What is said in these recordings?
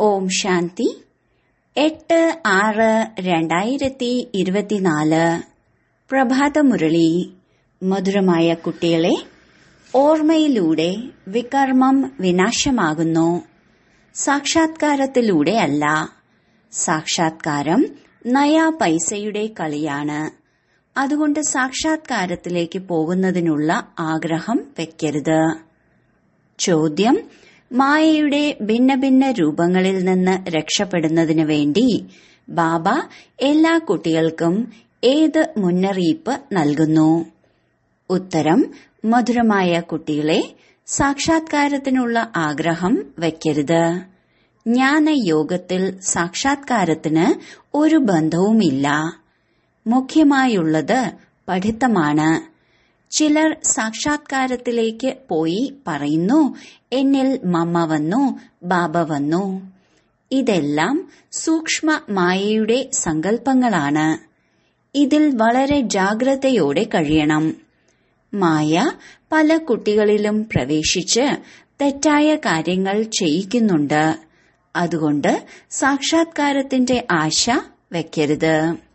ഓം ശാന്തി എട്ട് ആറ് രണ്ടായിരത്തി ഇരുപത്തിനാല് പ്രഭാതമുരളി മധുരമായ കുട്ടികളെ ഓർമ്മയിലൂടെ വികർമ്മം വിനാശമാകുന്നു സാക്ഷാത്കാരത്തിലൂടെ അല്ല സാക്ഷാത്കാരം നയാ പൈസയുടെ കളിയാണ് അതുകൊണ്ട് സാക്ഷാത്കാരത്തിലേക്ക് പോകുന്നതിനുള്ള ആഗ്രഹം വെക്കരുത് ചോദ്യം മായയുടെ ഭിന്ന ഭിന്ന രൂപങ്ങളിൽ നിന്ന് രക്ഷപ്പെടുന്നതിനു വേണ്ടി ബാബ എല്ലാ കുട്ടികൾക്കും ഏത് മുന്നറിയിപ്പ് നൽകുന്നു ഉത്തരം മധുരമായ കുട്ടികളെ സാക്ഷാത്കാരത്തിനുള്ള ആഗ്രഹം വയ്ക്കരുത് ജ്ഞാനയോഗത്തിൽ സാക്ഷാത്കാരത്തിന് ഒരു ബന്ധവുമില്ല മുഖ്യമായുള്ളത് പഠിത്തമാണ് ചിലർ സാക്ഷാത്കാരത്തിലേക്ക് പോയി പറയുന്നു എന്നിൽ മമ്മ വന്നു ബാബ വന്നു ഇതെല്ലാം സൂക്ഷ്മ മായയുടെ സങ്കല്പങ്ങളാണ് ഇതിൽ വളരെ ജാഗ്രതയോടെ കഴിയണം മായ പല കുട്ടികളിലും പ്രവേശിച്ച് തെറ്റായ കാര്യങ്ങൾ ചെയ്യിക്കുന്നുണ്ട് അതുകൊണ്ട് സാക്ഷാത്കാരത്തിന്റെ ആശ വെക്കരുത്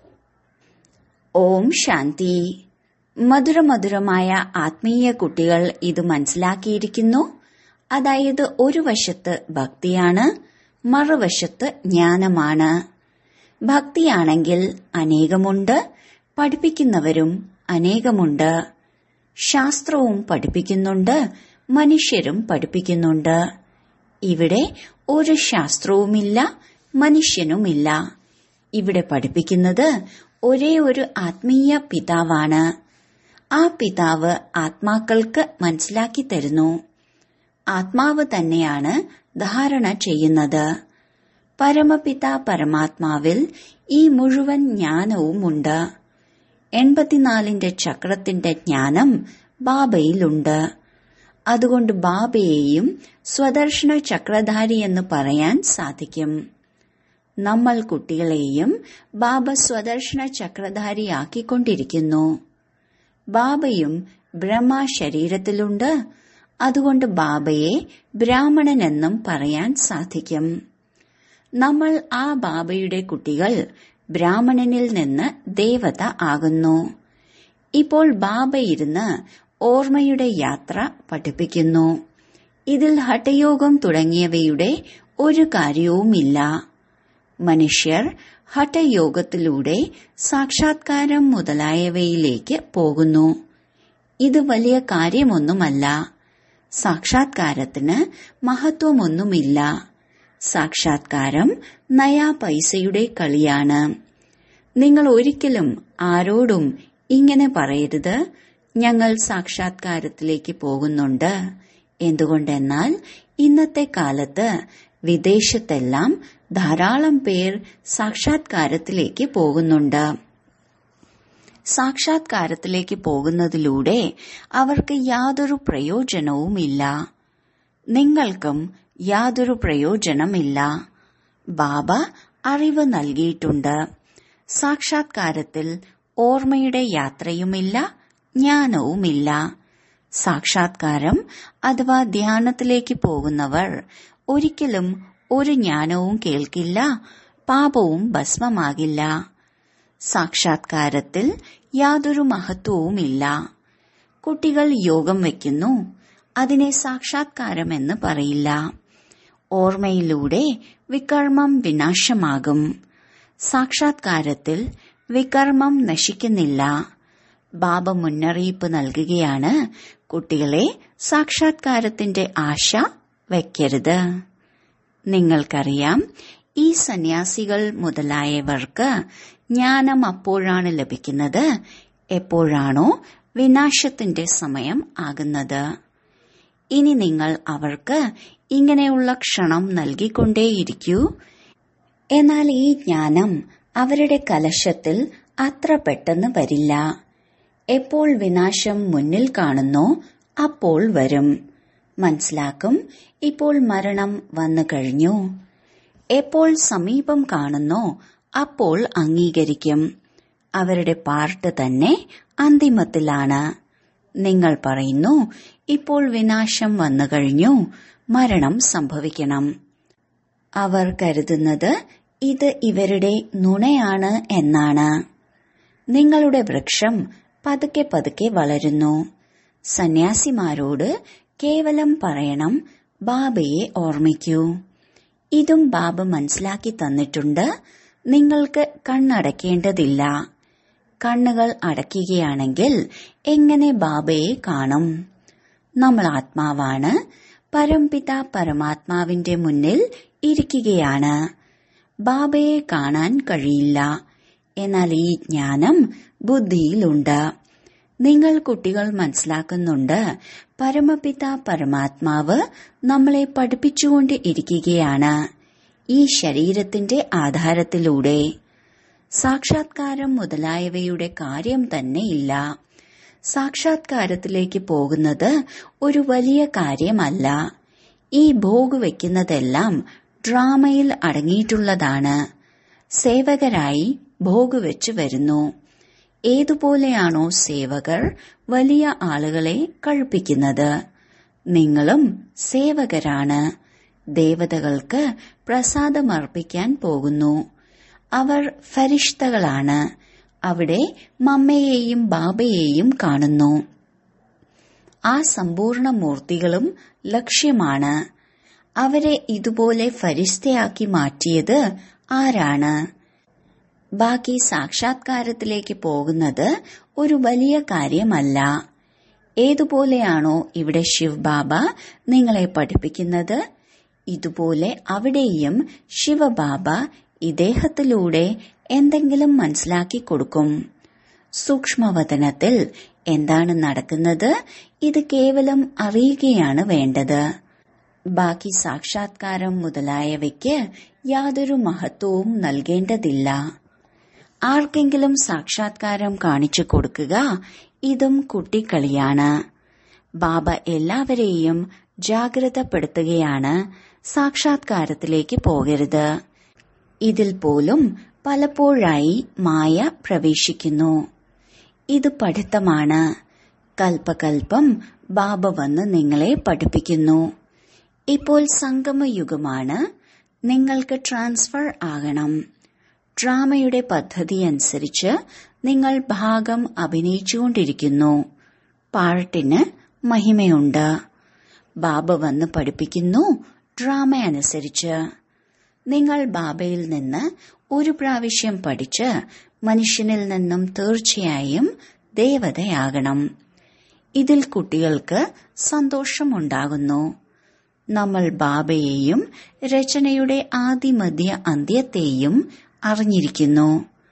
ഓം ശാന്തി മധുരമധുരമായ ആത്മീയ കുട്ടികൾ ഇത് മനസ്സിലാക്കിയിരിക്കുന്നു അതായത് ഒരു വശത്ത് ഭക്തിയാണ് മറുവശത്ത് ജ്ഞാനമാണ് ഭക്തിയാണെങ്കിൽ അനേകമുണ്ട് പഠിപ്പിക്കുന്നവരും അനേകമുണ്ട് ശാസ്ത്രവും പഠിപ്പിക്കുന്നുണ്ട് മനുഷ്യരും പഠിപ്പിക്കുന്നുണ്ട് ഇവിടെ ഒരു ശാസ്ത്രവുമില്ല മനുഷ്യനുമില്ല ഇവിടെ പഠിപ്പിക്കുന്നത് ഒരേ ഒരു ആത്മീയ പിതാവാണ് ആ പിതാവ് ആത്മാക്കൾക്ക് മനസ്സിലാക്കി തരുന്നു ആത്മാവ് തന്നെയാണ് ധാരണ ചെയ്യുന്നത് പരമപിത പരമാത്മാവിൽ ഈ മുഴുവൻ ജ്ഞാനവുമുണ്ട് എൺപത്തിനാലിന്റെ ചക്രത്തിന്റെ ജ്ഞാനം ബാബയിലുണ്ട് അതുകൊണ്ട് ബാബയെയും സ്വദർശന ചക്രധാരി എന്ന് പറയാൻ സാധിക്കും നമ്മൾ കുട്ടികളെയും ബാബ സ്വദർശന ചക്രധാരിയാക്കിക്കൊണ്ടിരിക്കുന്നു ബാബയും ബ്രഹ്മ ശരീരത്തിലുണ്ട് അതുകൊണ്ട് ബാബയെ ബ്രാഹ്മണനെന്നും പറയാൻ സാധിക്കും നമ്മൾ ആ ബാബയുടെ കുട്ടികൾ ബ്രാഹ്മണനിൽ നിന്ന് ദേവത ആകുന്നു ഇപ്പോൾ ബാബ ഇരുന്ന് ഓർമ്മയുടെ യാത്ര പഠിപ്പിക്കുന്നു ഇതിൽ ഹഠയോഗം തുടങ്ങിയവയുടെ ഒരു കാര്യവുമില്ല മനുഷ്യർ ഹഠയോഗത്തിലൂടെ സാക്ഷാത്കാരം മുതലായവയിലേക്ക് പോകുന്നു ഇത് വലിയ കാര്യമൊന്നുമല്ല സാക്ഷാത്കാരത്തിന് മഹത്വമൊന്നുമില്ല സാക്ഷാത്കാരം നയാ പൈസയുടെ കളിയാണ് നിങ്ങൾ ഒരിക്കലും ആരോടും ഇങ്ങനെ പറയരുത് ഞങ്ങൾ സാക്ഷാത്കാരത്തിലേക്ക് പോകുന്നുണ്ട് എന്തുകൊണ്ടെന്നാൽ ഇന്നത്തെ കാലത്ത് വിദേശത്തെല്ലാം ധാരാളം പേർ സാക്ഷാത്കാരത്തിലേക്ക് പോകുന്നുണ്ട് സാക്ഷാത്കാരത്തിലേക്ക് പോകുന്നതിലൂടെ അവർക്ക് യാതൊരു പ്രയോജനവുമില്ല നിങ്ങൾക്കും യാതൊരു പ്രയോജനമില്ല ബാബ അറിവ് നൽകിയിട്ടുണ്ട് സാക്ഷാത്കാരത്തിൽ ഓർമ്മയുടെ യാത്രയുമില്ല ജ്ഞാനവുമില്ല സാക്ഷാത്കാരം അഥവാ ധ്യാനത്തിലേക്ക് പോകുന്നവർ ഒരിക്കലും ഒരു ജ്ഞാനവും കേൾക്കില്ല പാപവും ഭസ്മമാകില്ല സാക്ഷാത്കാരത്തിൽ യാതൊരു മഹത്വവുമില്ല കുട്ടികൾ യോഗം വയ്ക്കുന്നു അതിനെ സാക്ഷാത്കാരമെന്ന് പറയില്ല ഓർമ്മയിലൂടെ വികർമ്മം വിനാശമാകും സാക്ഷാത്കാരത്തിൽ വികർമ്മം നശിക്കുന്നില്ല ബാബ മുന്നറിയിപ്പ് നൽകുകയാണ് കുട്ടികളെ സാക്ഷാത്കാരത്തിന്റെ ആശ വയ്ക്കരുത് നിങ്ങൾക്കറിയാം ഈ സന്യാസികൾ മുതലായവർക്ക് ജ്ഞാനം അപ്പോഴാണ് ലഭിക്കുന്നത് എപ്പോഴാണോ വിനാശത്തിന്റെ സമയം ആകുന്നത് ഇനി നിങ്ങൾ അവർക്ക് ഇങ്ങനെയുള്ള ക്ഷണം നൽകിക്കൊണ്ടേയിരിക്കൂ എന്നാൽ ഈ ജ്ഞാനം അവരുടെ കലശത്തിൽ അത്ര പെട്ടെന്ന് വരില്ല എപ്പോൾ വിനാശം മുന്നിൽ കാണുന്നോ അപ്പോൾ വരും മനസ്സിലാക്കും ഇപ്പോൾ മരണം വന്നു കഴിഞ്ഞു എപ്പോൾ സമീപം കാണുന്നോ അപ്പോൾ അംഗീകരിക്കും അവരുടെ പാർട്ട് തന്നെ അന്തിമത്തിലാണ് നിങ്ങൾ പറയുന്നു ഇപ്പോൾ വിനാശം വന്നു കഴിഞ്ഞു മരണം സംഭവിക്കണം അവർ കരുതുന്നത് ഇത് ഇവരുടെ നുണയാണ് എന്നാണ് നിങ്ങളുടെ വൃക്ഷം പതുക്കെ പതുക്കെ വളരുന്നു സന്യാസിമാരോട് കേവലം പറയണം ബാബയെ ഓർമ്മിക്കൂ ഇതും ബാബ മനസ്സിലാക്കി തന്നിട്ടുണ്ട് നിങ്ങൾക്ക് കണ്ണടയ്ക്കേണ്ടതില്ല കണ്ണുകൾ അടയ്ക്കുകയാണെങ്കിൽ എങ്ങനെ ബാബയെ കാണും നമ്മൾ ആത്മാവാണ് പരംപിത പരമാത്മാവിന്റെ മുന്നിൽ ഇരിക്കുകയാണ് ബാബയെ കാണാൻ കഴിയില്ല എന്നാൽ ഈ ജ്ഞാനം ബുദ്ധിയിലുണ്ട് നിങ്ങൾ കുട്ടികൾ മനസ്സിലാക്കുന്നുണ്ട് പരമപിത പരമാത്മാവ് നമ്മളെ പഠിപ്പിച്ചുകൊണ്ട് ഇരിക്കുകയാണ് ഈ ശരീരത്തിന്റെ ആധാരത്തിലൂടെ സാക്ഷാത്കാരം മുതലായവയുടെ കാര്യം തന്നെ ഇല്ല സാക്ഷാത്കാരത്തിലേക്ക് പോകുന്നത് ഒരു വലിയ കാര്യമല്ല ഈ ഭോഗ് വയ്ക്കുന്നതെല്ലാം ഡ്രാമയിൽ അടങ്ങിയിട്ടുള്ളതാണ് സേവകരായി ഭോഗ് വെച്ച് വരുന്നു ഏതുപോലെയാണോ സേവകർ വലിയ ആളുകളെ കഴിപ്പിക്കുന്നത് നിങ്ങളും സേവകരാണ് ദേവതകൾക്ക് പ്രസാദമർപ്പിക്കാൻ പോകുന്നു അവർ ഫരിഷ്തകളാണ് അവിടെ മമ്മയെയും ബാബയെയും കാണുന്നു ആ സമ്പൂർണ്ണ മൂർത്തികളും ലക്ഷ്യമാണ് അവരെ ഇതുപോലെ ഫരിസ്തയാക്കി മാറ്റിയത് ആരാണ് ബാക്കി സാക്ഷാത്കാരത്തിലേക്ക് പോകുന്നത് ഒരു വലിയ കാര്യമല്ല ഏതുപോലെയാണോ ഇവിടെ ശിവ് ബാബ നിങ്ങളെ പഠിപ്പിക്കുന്നത് ഇതുപോലെ അവിടെയും ശിവബാബ ഇദ്ദേഹത്തിലൂടെ എന്തെങ്കിലും മനസ്സിലാക്കി കൊടുക്കും സൂക്ഷ്മവതനത്തിൽ എന്താണ് നടക്കുന്നത് ഇത് കേവലം അറിയുകയാണ് വേണ്ടത് ബാക്കി സാക്ഷാത്കാരം മുതലായവയ്ക്ക് യാതൊരു മഹത്വവും നൽകേണ്ടതില്ല ആർക്കെങ്കിലും സാക്ഷാത്കാരം കാണിച്ചു കൊടുക്കുക ഇതും കുട്ടിക്കളിയാണ് ബാബ എല്ലാവരെയും ജാഗ്രതപ്പെടുത്തുകയാണ് സാക്ഷാത്കാരത്തിലേക്ക് പോകരുത് ഇതിൽ പോലും പലപ്പോഴായി മായ പ്രവേശിക്കുന്നു ഇത് പഠിത്തമാണ് കൽപ്പകൽപ്പം ബാബ വന്ന് നിങ്ങളെ പഠിപ്പിക്കുന്നു ഇപ്പോൾ സംഗമയുഗമാണ് നിങ്ങൾക്ക് ട്രാൻസ്ഫർ ആകണം ഡ്രാമയുടെ പദ്ധതി അനുസരിച്ച് നിങ്ങൾ ഭാഗം അഭിനയിച്ചുകൊണ്ടിരിക്കുന്നു പാട്ടിന് മഹിമയുണ്ട് ബാബ വന്ന് പഠിപ്പിക്കുന്നു ഡ്രാമ അനുസരിച്ച് നിങ്ങൾ ബാബയിൽ നിന്ന് ഒരു പ്രാവശ്യം പഠിച്ച് മനുഷ്യനിൽ നിന്നും തീർച്ചയായും ദേവതയാകണം ഇതിൽ കുട്ടികൾക്ക് സന്തോഷമുണ്ടാകുന്നു നമ്മൾ ബാബയെയും രചനയുടെ ആദിമധ്യ അന്ത്യത്തെയും അറിഞ്ഞിരിക്കുന്നു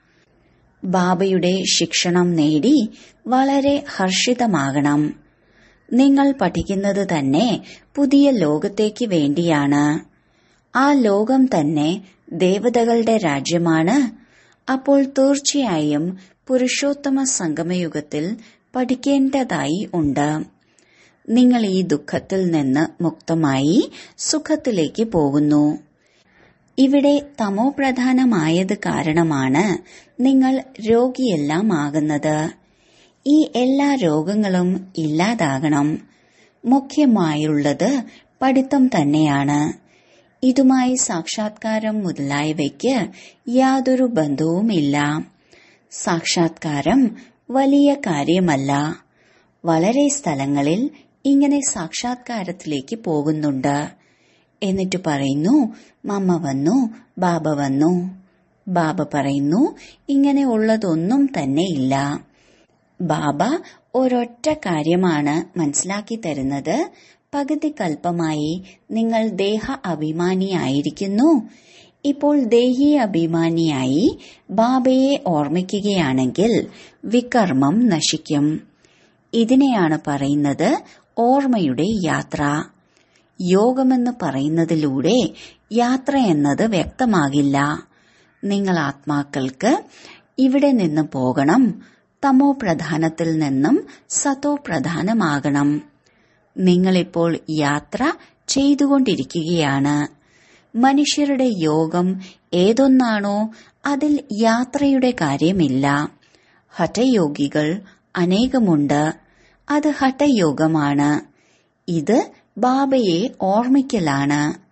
ബാബയുടെ ശിക്ഷണം നേടി വളരെ ഹർഷിതമാകണം നിങ്ങൾ പഠിക്കുന്നത് തന്നെ പുതിയ ലോകത്തേക്ക് വേണ്ടിയാണ് ആ ലോകം തന്നെ ദേവതകളുടെ രാജ്യമാണ് അപ്പോൾ തീർച്ചയായും പുരുഷോത്തമ സംഗമയുഗത്തിൽ പഠിക്കേണ്ടതായി ഉണ്ട് നിങ്ങൾ ഈ ദുഃഖത്തിൽ നിന്ന് മുക്തമായി സുഖത്തിലേക്ക് പോകുന്നു ഇവിടെ തമോ പ്രധാനമായത് കാരണമാണ് നിങ്ങൾ രോഗിയെല്ലാം ആകുന്നത് ഈ എല്ലാ രോഗങ്ങളും ഇല്ലാതാകണം മുഖ്യമായുള്ളത് പഠിത്തം തന്നെയാണ് ഇതുമായി സാക്ഷാത്കാരം മുതലായവയ്ക്ക് യാതൊരു ബന്ധവുമില്ല സാക്ഷാത്കാരം വലിയ കാര്യമല്ല വളരെ സ്ഥലങ്ങളിൽ ഇങ്ങനെ സാക്ഷാത്കാരത്തിലേക്ക് പോകുന്നുണ്ട് എന്നിട്ട് പറയുന്നു മമ്മ വന്നു ബാബ വന്നു ബാബ പറയുന്നു ഇങ്ങനെ ഉള്ളതൊന്നും തന്നെ ഇല്ല ബാബ ഒരൊറ്റ കാര്യമാണ് മനസ്സിലാക്കി തരുന്നത് പകുതി കൽപ്പമായി നിങ്ങൾ ദേഹ അഭിമാനിയായിരിക്കുന്നു ഇപ്പോൾ ദേഹി അഭിമാനിയായി ബാബയെ ഓർമ്മിക്കുകയാണെങ്കിൽ വികർമ്മം നശിക്കും ഇതിനെയാണ് പറയുന്നത് ഓർമ്മയുടെ യാത്ര യോഗമെന്ന് പറയുന്നതിലൂടെ യാത്ര എന്നത് വ്യക്തമാകില്ല നിങ്ങൾ ആത്മാക്കൾക്ക് ഇവിടെ നിന്ന് പോകണം തമോ പ്രധാനത്തിൽ നിന്നും സതോ പ്രധാനമാകണം നിങ്ങളിപ്പോൾ യാത്ര ചെയ്തുകൊണ്ടിരിക്കുകയാണ് മനുഷ്യരുടെ യോഗം ഏതൊന്നാണോ അതിൽ യാത്രയുടെ കാര്യമില്ല ഹഠയോഗികൾ അനേകമുണ്ട് അത് ഹഠയോഗമാണ് ഇത് ബാബയെ ഓർമ്മിക്കലാണ്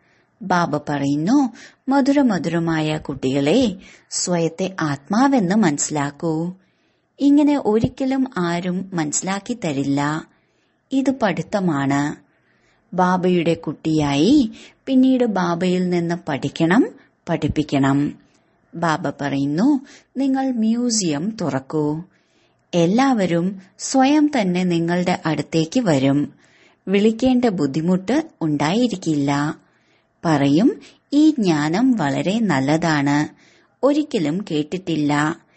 ബാബ പറയുന്നു മധുരമധുരമായ കുട്ടികളെ സ്വയത്തെ ആത്മാവെന്ന് മനസ്സിലാക്കൂ ഇങ്ങനെ ഒരിക്കലും ആരും മനസ്സിലാക്കി തരില്ല ഇത് പഠിത്തമാണ് ബാബയുടെ കുട്ടിയായി പിന്നീട് ബാബയിൽ നിന്ന് പഠിക്കണം പഠിപ്പിക്കണം ബാബ പറയുന്നു നിങ്ങൾ മ്യൂസിയം തുറക്കൂ എല്ലാവരും സ്വയം തന്നെ നിങ്ങളുടെ അടുത്തേക്ക് വരും വിളിക്കേണ്ട ബുദ്ധിമുട്ട് ഉണ്ടായിരിക്കില്ല പറയും ഈ ജ്ഞാനം വളരെ നല്ലതാണ് ഒരിക്കലും കേട്ടിട്ടില്ല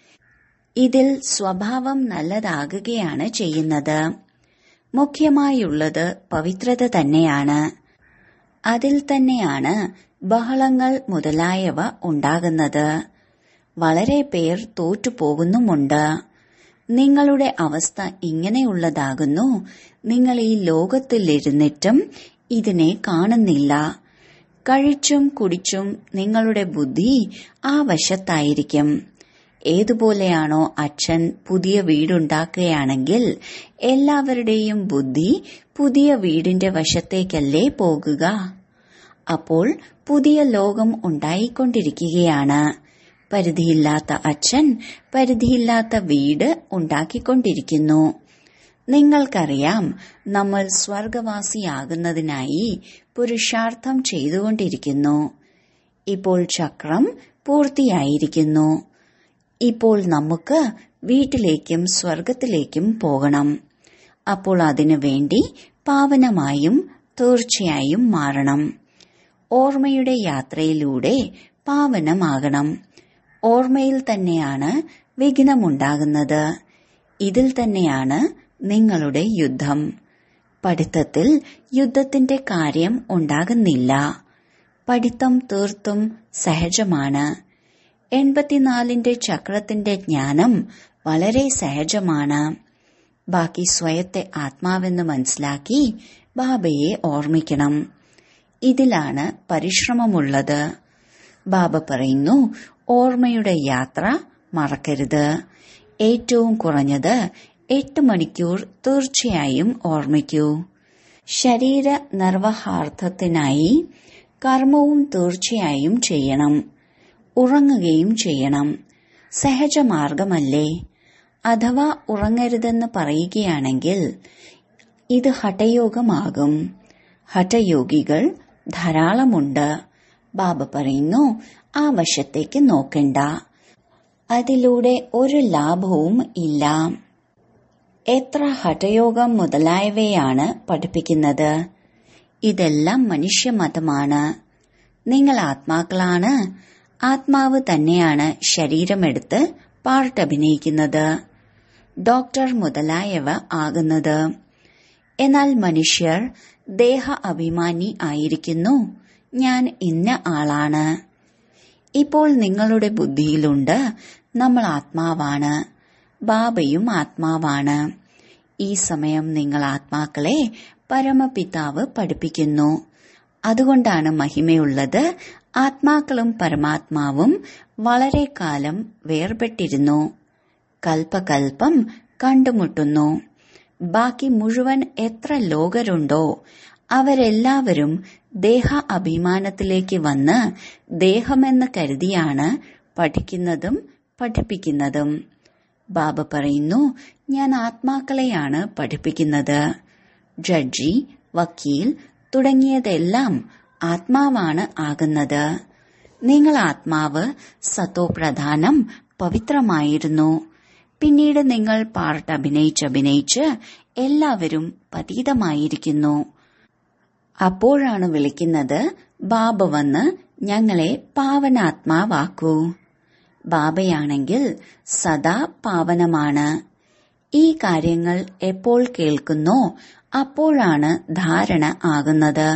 ഇതിൽ സ്വഭാവം നല്ലതാകുകയാണ് ചെയ്യുന്നത് മുഖ്യമായുള്ളത് പവിത്രത തന്നെയാണ് അതിൽ തന്നെയാണ് ബഹളങ്ങൾ മുതലായവ ഉണ്ടാകുന്നത് വളരെ പേർ തോറ്റുപോകുന്നുമുണ്ട് നിങ്ങളുടെ അവസ്ഥ ഇങ്ങനെയുള്ളതാകുന്നു നിങ്ങൾ ഈ ലോകത്തിലിരുന്നിട്ടും ഇതിനെ കാണുന്നില്ല കഴിച്ചും കുടിച്ചും നിങ്ങളുടെ ബുദ്ധി ആ വശത്തായിരിക്കും ഏതുപോലെയാണോ അച്ഛൻ പുതിയ വീടുണ്ടാക്കുകയാണെങ്കിൽ എല്ലാവരുടെയും ബുദ്ധി പുതിയ വീടിന്റെ വശത്തേക്കല്ലേ പോകുക അപ്പോൾ പുതിയ ലോകം ഉണ്ടായിക്കൊണ്ടിരിക്കുകയാണ് പരിധിയില്ലാത്ത അച്ഛൻ പരിധിയില്ലാത്ത വീട് ഉണ്ടാക്കിക്കൊണ്ടിരിക്കുന്നു നിങ്ങൾക്കറിയാം നമ്മൾ സ്വർഗവാസിയാകുന്നതിനായി പുരുഷാർത്ഥം ചെയ്തുകൊണ്ടിരിക്കുന്നു ഇപ്പോൾ ചക്രം പൂർത്തിയായിരിക്കുന്നു ഇപ്പോൾ നമുക്ക് വീട്ടിലേക്കും സ്വർഗത്തിലേക്കും പോകണം അപ്പോൾ അതിനു വേണ്ടി പാവനമായും തീർച്ചയായും മാറണം ഓർമ്മയുടെ യാത്രയിലൂടെ പാവനമാകണം ഓർമ്മയിൽ തന്നെയാണ് വിഘ്നമുണ്ടാകുന്നത് ഇതിൽ തന്നെയാണ് നിങ്ങളുടെ യുദ്ധം പഠിത്തത്തിൽ യുദ്ധത്തിന്റെ കാര്യം ഉണ്ടാകുന്നില്ല പഠിത്തം തീർത്തും സഹജമാണ് എൺപത്തിനാലിന്റെ ചക്രത്തിന്റെ ജ്ഞാനം വളരെ സഹജമാണ് ബാക്കി സ്വയത്തെ ആത്മാവെന്ന് മനസ്സിലാക്കി ബാബയെ ഓർമ്മിക്കണം ഇതിലാണ് പരിശ്രമമുള്ളത് ബാബ പറയുന്നു ഓർമ്മയുടെ യാത്ര മറക്കരുത് ഏറ്റവും കുറഞ്ഞത് എട്ട് മണിക്കൂർ തീർച്ചയായും ഓർമ്മിക്കൂ ശരീര നിർവഹാർത്ഥത്തിനായി കർമ്മവും തീർച്ചയായും ചെയ്യണം ഉറങ്ങുകയും ചെയ്യണം സഹജമാർഗമല്ലേ അഥവാ ഉറങ്ങരുതെന്ന് പറയുകയാണെങ്കിൽ ഇത് ഹഠയോഗമാകും ഹഠയോഗികൾ ധാരാളമുണ്ട് ബാബ പറയുന്നു ആ വശത്തേക്ക് നോക്കണ്ട അതിലൂടെ ഒരു ലാഭവും ഇല്ല എത്ര ഹഠയോഗം മുതലായവയാണ് പഠിപ്പിക്കുന്നത് ഇതെല്ലാം മനുഷ്യമതമാണ് നിങ്ങൾ ആത്മാക്കളാണ് ആത്മാവ് തന്നെയാണ് ശരീരമെടുത്ത് പാർട്ട് അഭിനയിക്കുന്നത് ഡോക്ടർ മുതലായവ ആകുന്നത് എന്നാൽ മനുഷ്യർ ദേഹ അഭിമാനി ആയിരിക്കുന്നു ഞാൻ ഇന്ന ആളാണ് ഇപ്പോൾ നിങ്ങളുടെ ബുദ്ധിയിലുണ്ട് നമ്മൾ ആത്മാവാണ് ബാബയും ആത്മാവാണ് ഈ സമയം നിങ്ങൾ ആത്മാക്കളെ പരമപിതാവ് പഠിപ്പിക്കുന്നു അതുകൊണ്ടാണ് മഹിമയുള്ളത് ആത്മാക്കളും പരമാത്മാവും വളരെ കാലം വേർപെട്ടിരുന്നു കൽപ്പകൽപ്പം കണ്ടുമുട്ടുന്നു ബാക്കി മുഴുവൻ എത്ര ലോകരുണ്ടോ അവരെല്ലാവരും ദേഹ അഭിമാനത്തിലേക്ക് വന്ന് ദേഹമെന്ന് കരുതിയാണ് പഠിക്കുന്നതും പഠിപ്പിക്കുന്നതും ബാബ പറയുന്നു ഞാൻ ആത്മാക്കളെയാണ് പഠിപ്പിക്കുന്നത് ജഡ്ജി വക്കീൽ തുടങ്ങിയതെല്ലാം ആത്മാവാണ് ആകുന്നത് നിങ്ങൾ ആത്മാവ് സത്തോപ്രധാനം പവിത്രമായിരുന്നു പിന്നീട് നിങ്ങൾ പാർട്ട് അഭിനയിച്ചഭിനയിച്ച് എല്ലാവരും പതീതമായിരിക്കുന്നു അപ്പോഴാണ് വിളിക്കുന്നത് ബാബ വന്ന് ഞങ്ങളെ പാവനാത്മാവാക്കൂ ബാബയാണെങ്കിൽ സദാ പാവനമാണ് ഈ കാര്യങ്ങൾ എപ്പോൾ കേൾക്കുന്നോ അപ്പോഴാണ് ധാരണ ആകുന്നത്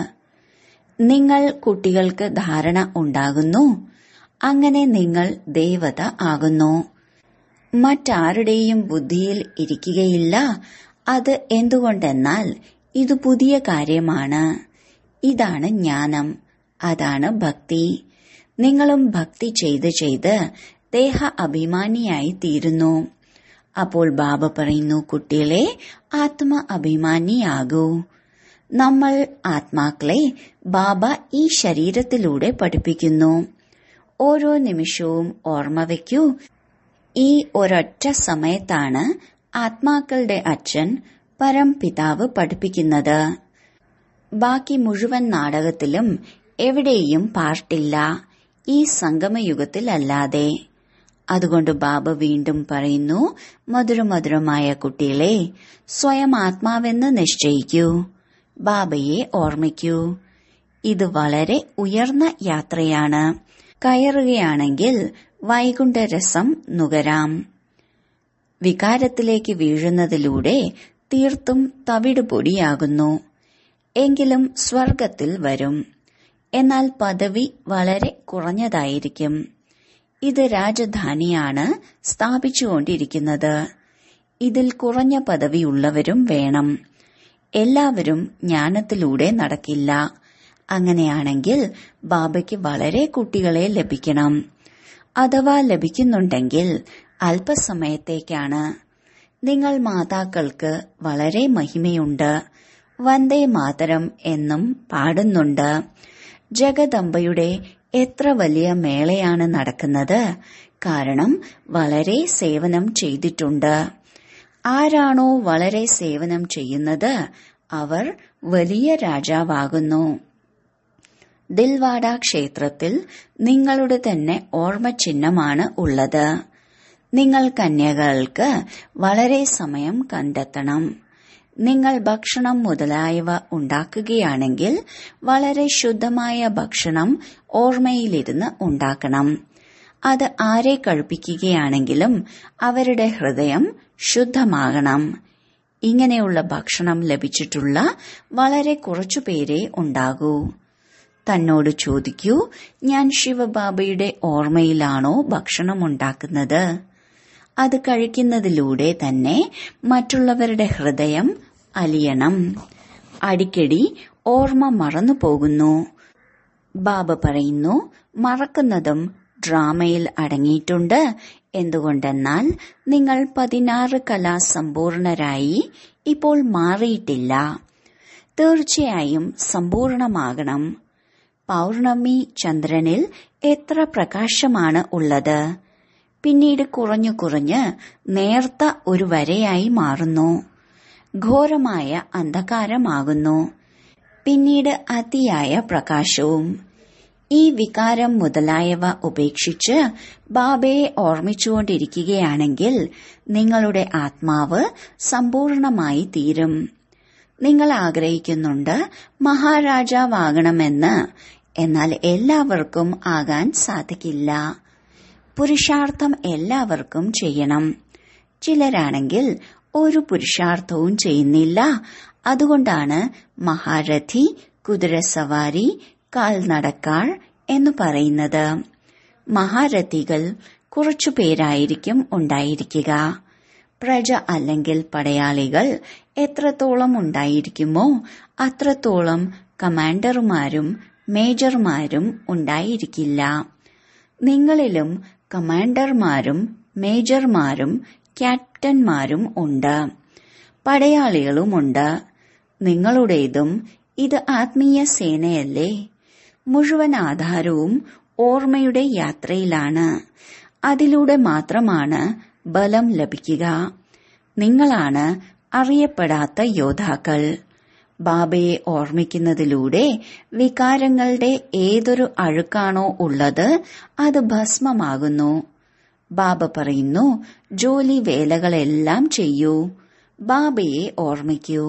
നിങ്ങൾ കുട്ടികൾക്ക് ധാരണ ഉണ്ടാകുന്നു അങ്ങനെ നിങ്ങൾ ദേവത ആകുന്നു മറ്റാരുടെയും ബുദ്ധിയിൽ ഇരിക്കുകയില്ല അത് എന്തുകൊണ്ടെന്നാൽ ഇത് പുതിയ കാര്യമാണ് ഇതാണ് ജ്ഞാനം അതാണ് ഭക്തി നിങ്ങളും ഭക്തി ചെയ്ത് ചെയ്ത് ദേഹ അഭിമാനിയായി തീരുന്നു അപ്പോൾ ബാബ പറയുന്നു കുട്ടികളെ ആത്മ അഭിമാനിയാകൂ നമ്മൾ ആത്മാക്കളെ ബാബ ഈ ശരീരത്തിലൂടെ പഠിപ്പിക്കുന്നു ഓരോ നിമിഷവും ഓർമ്മ വയ്ക്കൂ ഈ ഒരൊറ്റ സമയത്താണ് ആത്മാക്കളുടെ അച്ഛൻ പരംപിതാവ് പഠിപ്പിക്കുന്നത് ബാക്കി മുഴുവൻ നാടകത്തിലും എവിടെയും പാർട്ടില്ല ഈ സംഗമയുഗത്തിലല്ലാതെ അതുകൊണ്ട് ബാബ വീണ്ടും പറയുന്നു മധുരമധുരമായ കുട്ടികളെ സ്വയം ആത്മാവെന്ന് നിശ്ചയിക്കൂ ബാബയെ ഓർമ്മിക്കൂ ഇത് വളരെ ഉയർന്ന യാത്രയാണ് കയറുകയാണെങ്കിൽ വൈകുണ്ഠരസം നുകരാം വികാരത്തിലേക്ക് വീഴുന്നതിലൂടെ തീർത്തും തവിട് പൊടിയാകുന്നു എങ്കിലും സ്വർഗത്തിൽ വരും എന്നാൽ പദവി വളരെ കുറഞ്ഞതായിരിക്കും ഇത് രാജധാനിയാണ് സ്ഥാപിച്ചുകൊണ്ടിരിക്കുന്നത് ഇതിൽ കുറഞ്ഞ പദവിയുള്ളവരും വേണം എല്ലാവരും ജ്ഞാനത്തിലൂടെ നടക്കില്ല അങ്ങനെയാണെങ്കിൽ ബാബയ്ക്ക് വളരെ കുട്ടികളെ ലഭിക്കണം അഥവാ ലഭിക്കുന്നുണ്ടെങ്കിൽ അല്പസമയത്തേക്കാണ് നിങ്ങൾ മാതാക്കൾക്ക് വളരെ മഹിമയുണ്ട് വന്ദേ മാതരം എന്നും പാടുന്നുണ്ട് ജഗദംബയുടെ എത്ര വലിയ മേളയാണ് നടക്കുന്നത് കാരണം വളരെ സേവനം ചെയ്തിട്ടുണ്ട് ആരാണോ വളരെ സേവനം ചെയ്യുന്നത് അവർ വലിയ രാജാവാകുന്നു ദിൽവാഡ ക്ഷേത്രത്തിൽ നിങ്ങളുടെ തന്നെ ഓർമ്മ ചിഹ്നമാണ് ഉള്ളത് നിങ്ങൾ കന്യകൾക്ക് വളരെ സമയം കണ്ടെത്തണം നിങ്ങൾ ഭക്ഷണം മുതലായവ ഉണ്ടാക്കുകയാണെങ്കിൽ വളരെ ശുദ്ധമായ ഭക്ഷണം ഓർമ്മയിലിരുന്ന് ഉണ്ടാക്കണം അത് ആരെ കഴിപ്പിക്കുകയാണെങ്കിലും അവരുടെ ഹൃദയം ശുദ്ധമാകണം ഇങ്ങനെയുള്ള ഭക്ഷണം ലഭിച്ചിട്ടുള്ള വളരെ കുറച്ചുപേരെ ഉണ്ടാകൂ തന്നോട് ചോദിക്കൂ ഞാൻ ശിവബാബയുടെ ഓർമ്മയിലാണോ ഭക്ഷണം ഉണ്ടാക്കുന്നത് അത് കഴിക്കുന്നതിലൂടെ തന്നെ മറ്റുള്ളവരുടെ ഹൃദയം അലിയണം അടിക്കടി ഓർമ്മ മറന്നു പോകുന്നു ബാബ പറയുന്നു മറക്കുന്നതും ഡ്രാമയിൽ അടങ്ങിയിട്ടുണ്ട് എന്തുകൊണ്ടെന്നാൽ നിങ്ങൾ പതിനാറ് കലാസമ്പൂർണരായി ഇപ്പോൾ മാറിയിട്ടില്ല തീർച്ചയായും സമ്പൂർണമാകണം പൗർണമി ചന്ദ്രനിൽ എത്ര പ്രകാശമാണ് ഉള്ളത് പിന്നീട് കുറഞ്ഞു കുറഞ്ഞ് നേർത്ത ഒരു വരയായി മാറുന്നു ഘോരമായ അന്ധകാരമാകുന്നു പിന്നീട് അതിയായ പ്രകാശവും ഈ വികാരം മുതലായവ ഉപേക്ഷിച്ച് ബാബയെ ഓർമ്മിച്ചുകൊണ്ടിരിക്കുകയാണെങ്കിൽ നിങ്ങളുടെ ആത്മാവ് സമ്പൂർണമായി തീരും നിങ്ങൾ ആഗ്രഹിക്കുന്നുണ്ട് മഹാരാജാവാകണമെന്ന് എന്നാൽ എല്ലാവർക്കും ആകാൻ സാധിക്കില്ല പുരുഷാർത്ഥം എല്ലാവർക്കും ചെയ്യണം ചിലരാണെങ്കിൽ ഒരു പുരുഷാർത്ഥവും ചെയ്യുന്നില്ല അതുകൊണ്ടാണ് മഹാരഥി കുതിരസവാരി കാൽനടക്കാർ എന്ന് പറയുന്നത് മഹാരഥികൾ കുറച്ചു പേരായിരിക്കും ഉണ്ടായിരിക്കുക പ്രജ അല്ലെങ്കിൽ പടയാളികൾ എത്രത്തോളം ഉണ്ടായിരിക്കുമോ അത്രത്തോളം കമാൻഡർമാരും മേജർമാരും ഉണ്ടായിരിക്കില്ല നിങ്ങളിലും കമാൻഡർമാരും മേജർമാരും ക്യാപ്റ്റന്മാരും ഉണ്ട് പടയാളികളുമുണ്ട് നിങ്ങളുടേതും ഇത് ആത്മീയ സേനയല്ലേ മുഴുവൻ ആധാരവും ഓർമ്മയുടെ യാത്രയിലാണ് അതിലൂടെ മാത്രമാണ് ബലം ലഭിക്കുക നിങ്ങളാണ് അറിയപ്പെടാത്ത യോദ്ധാക്കൾ ബാബയെ ഓർമ്മിക്കുന്നതിലൂടെ വികാരങ്ങളുടെ ഏതൊരു അഴുക്കാണോ ഉള്ളത് അത് ഭസ്മമാകുന്നു ബാബ പറയുന്നു ജോലി വേലകളെല്ലാം ചെയ്യൂ ബാബയെ ഓർമ്മിക്കൂ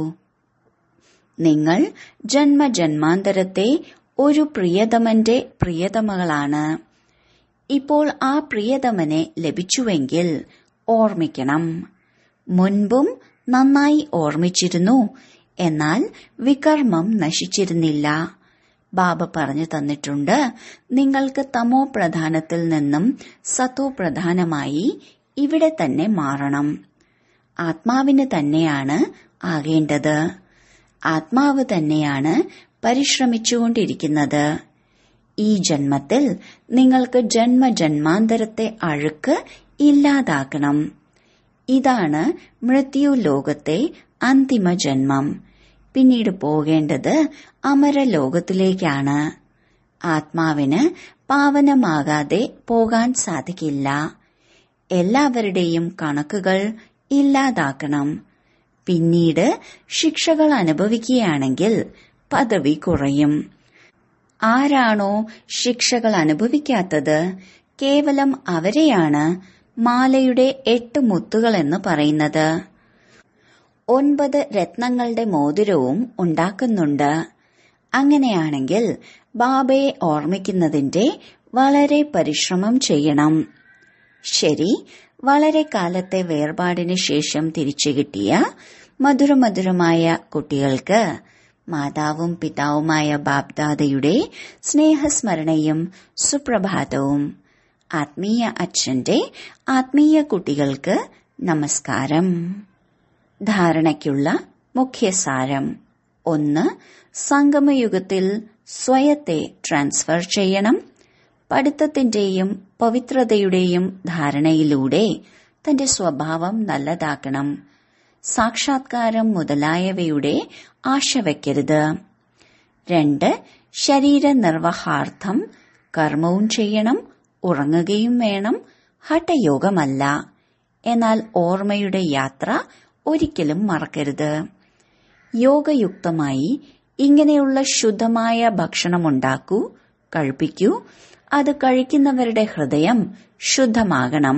നിങ്ങൾ ജന്മജന്മാന്തരത്തെ ഒരു പ്രിയതമന്റെ പ്രിയതമകളാണ് ഇപ്പോൾ ആ പ്രിയതമനെ ലഭിച്ചുവെങ്കിൽ ഓർമ്മിക്കണം മുൻപും നന്നായി ഓർമ്മിച്ചിരുന്നു എന്നാൽ വികർമ്മം നശിച്ചിരുന്നില്ല ബാബ പറഞ്ഞു തന്നിട്ടുണ്ട് നിങ്ങൾക്ക് തമോ പ്രധാനത്തിൽ നിന്നും സത്തോ പ്രധാനമായി ഇവിടെ തന്നെ മാറണം ആത്മാവിന് തന്നെയാണ് ആകേണ്ടത് ആത്മാവ് തന്നെയാണ് പരിശ്രമിച്ചുകൊണ്ടിരിക്കുന്നത് ഈ ജന്മത്തിൽ നിങ്ങൾക്ക് ജന്മജന്മാന്തരത്തെ അഴുക്ക് ഇല്ലാതാക്കണം ഇതാണ് മൃത്യു ലോകത്തെ അന്തിമ ജന്മം പിന്നീട് പോകേണ്ടത് അമരലോകത്തിലേക്കാണ് ആത്മാവിന് പാവനമാകാതെ പോകാൻ സാധിക്കില്ല എല്ലാവരുടെയും കണക്കുകൾ ഇല്ലാതാക്കണം പിന്നീട് ശിക്ഷകൾ അനുഭവിക്കുകയാണെങ്കിൽ പദവി കുറയും ആരാണോ ശിക്ഷകൾ അനുഭവിക്കാത്തത് കേവലം അവരെയാണ് മാലയുടെ എട്ട് മുത്തുകൾ എന്ന് പറയുന്നത് ഒൻപത് രത്നങ്ങളുടെ മോതിരവും ഉണ്ടാക്കുന്നുണ്ട് അങ്ങനെയാണെങ്കിൽ ബാബയെ ഓർമ്മിക്കുന്നതിന്റെ വളരെ പരിശ്രമം ചെയ്യണം ശരി വളരെ കാലത്തെ വേർപാടിന് ശേഷം തിരിച്ചു കിട്ടിയ മധുരമധുരമായ കുട്ടികൾക്ക് മാതാവും പിതാവുമായ ബാബ്ദാദയുടെ സ്നേഹസ്മരണയും സുപ്രഭാതവും ആത്മീയ അച്ഛന്റെ ആത്മീയ കുട്ടികൾക്ക് നമസ്കാരം ധാരണയ്ക്കുള്ള മുഖ്യസാരം ഒന്ന് സംഗമയുഗത്തിൽ സ്വയത്തെ ട്രാൻസ്ഫർ ചെയ്യണം പഠിത്തത്തിന്റെയും പവിത്രതയുടെയും ധാരണയിലൂടെ തന്റെ സ്വഭാവം നല്ലതാക്കണം സാക്ഷാത്കാരം മുതലായവയുടെ ആശ വയ്ക്കരുത് രണ്ട് ശരീര നിർവഹാർത്ഥം കർമ്മവും ചെയ്യണം ഉറങ്ങുകയും വേണം ഹഠയോഗമല്ല എന്നാൽ ഓർമ്മയുടെ യാത്ര ഒരിക്കലും മറക്കരുത് യോഗയുക്തമായി ഇങ്ങനെയുള്ള ശുദ്ധമായ ഭക്ഷണമുണ്ടാക്കൂ കഴിപ്പിക്കൂ അത് കഴിക്കുന്നവരുടെ ഹൃദയം ശുദ്ധമാകണം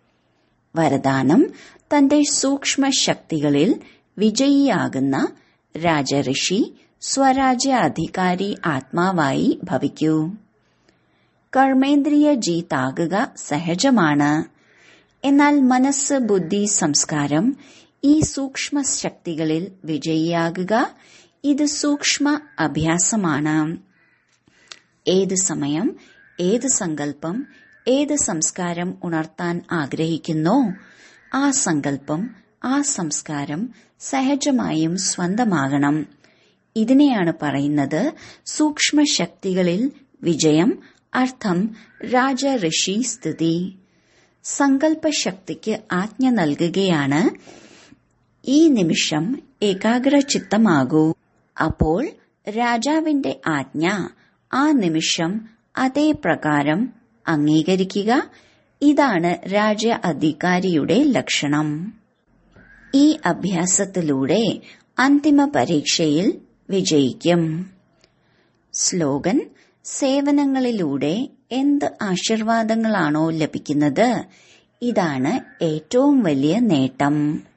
വരദാനം തന്റെ സൂക്ഷ്മ ശക്തികളിൽ വിജയിയാകുന്ന രാജഋഷി സ്വരാജ്യ അധികാരി ആത്മാവായി ഭവിക്കൂ കർമ്മേന്ദ്രിയ ജീത്താകുക സഹജമാണ് എന്നാൽ മനസ്സ് ബുദ്ധി സംസ്കാരം ഈ സൂക്ഷ്മ ശക്തികളിൽ വിജയിയാകുക ഇത് സൂക്ഷ്മ അഭ്യാസമാണ് ഏത് സമയം ഏത് സങ്കല്പം ഏത് സംസ്കാരം ഉണർത്താൻ ആഗ്രഹിക്കുന്നോ ആ സങ്കല്പം ആ സംസ്കാരം സഹജമായും സ്വന്തമാകണം ഇതിനെയാണ് പറയുന്നത് സൂക്ഷ്മ ശക്തികളിൽ വിജയം അർത്ഥം രാജ ഋഷി സ്ഥിതി സങ്കല്പശക്തിക്ക് ആജ്ഞ നൽകുകയാണ് ഈ നിമിഷം ഏകാഗ്രചിത്തമാകൂ അപ്പോൾ രാജാവിന്റെ ആജ്ഞ ആ നിമിഷം അതേ പ്രകാരം അംഗീകരിക്കുക ഇതാണ് രാജ്യ അധികാരിയുടെ ലക്ഷണം ഈ അഭ്യാസത്തിലൂടെ അന്തിമ പരീക്ഷയിൽ വിജയിക്കും സ്ലോഗൻ സേവനങ്ങളിലൂടെ എന്ത് ആശീർവാദങ്ങളാണോ ലഭിക്കുന്നത് ഇതാണ് ഏറ്റവും വലിയ നേട്ടം